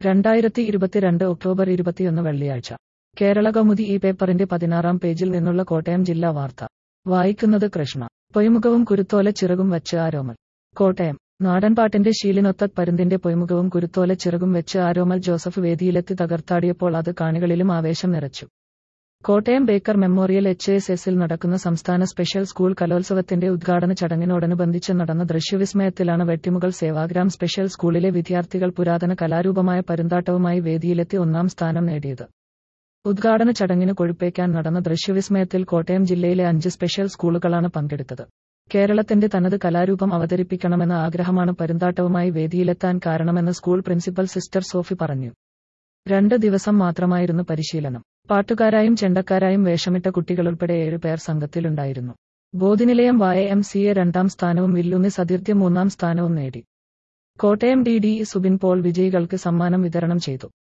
രണ്ടായിരത്തി ഇരുപത്തിരണ്ട് ഒക്ടോബർ ഇരുപത്തിയൊന്ന് വെള്ളിയാഴ്ച കേരള കൗമുദി ഈ പേപ്പറിന്റെ പതിനാറാം പേജിൽ നിന്നുള്ള കോട്ടയം ജില്ലാ വാർത്ത വായിക്കുന്നത് കൃഷ്ണ പൊയ്മുഖവും കുരുത്തോല ചിറകും വച്ച് ആരോമൽ കോട്ടയം നാടൻപാട്ടിന്റെ ശീലിനൊത്ത പരുന്തിന്റെ പൊയ്മുഖവും കുരുത്തോല ചിറകും വെച്ച് ആരോമൽ ജോസഫ് വേദിയിലെത്തി തകർത്താടിയപ്പോൾ അത് കാണികളിലും ആവേശം നിറച്ചു Kottayam Baker memorial H S എസിൽ നടക്കുന്ന സംസ്ഥാന സ്പെഷ്യൽ സ്കൂൾ കലോത്സവത്തിന്റെ ഉദ്ഘാടന ചടങ്ങിനോടനുബന്ധിച്ച് നടന്ന ദൃശ്യവിസ്മയത്തിലാണ് വെട്ടിമുകൾ സേവാഗ്രാം സ്പെഷ്യൽ സ്കൂളിലെ വിദ്യാർത്ഥികൾ പുരാതന കലാരൂപമായ പരുന്താട്ടവുമായി വേദിയിലെത്തി ഒന്നാം സ്ഥാനം നേടിയത് ഉദ്ഘാടന ചടങ്ങിന് കൊഴുപ്പേക്കാൻ നടന്ന ദൃശ്യവിസ്മയത്തിൽ കോട്ടയം ജില്ലയിലെ അഞ്ച് സ്പെഷ്യൽ സ്കൂളുകളാണ് പങ്കെടുത്തത് കേരളത്തിന്റെ തനത് കലാരൂപം അവതരിപ്പിക്കണമെന്ന ആഗ്രഹമാണ് പരുന്താട്ടവുമായി വേദിയിലെത്താൻ കാരണമെന്ന് സ്കൂൾ പ്രിൻസിപ്പൽ സിസ്റ്റർ സോഫി പറഞ്ഞു രണ്ട് ദിവസം മാത്രമായിരുന്നു പരിശീലനം പാട്ടുകാരായും ചെണ്ടക്കാരായും വേഷമിട്ട കുട്ടികളുൾപ്പെടെ ഏഴുപേർ സംഘത്തിലുണ്ടായിരുന്നു ബോധിനിലയം വായ എം സി എ രണ്ടാം സ്ഥാനവും വില്ലുന്നി സതീർത്യ മൂന്നാം സ്ഥാനവും നേടി കോട്ടയം ഡി ഡി സുബിൻ പോൾ വിജയികൾക്ക് സമ്മാനം വിതരണം ചെയ്തു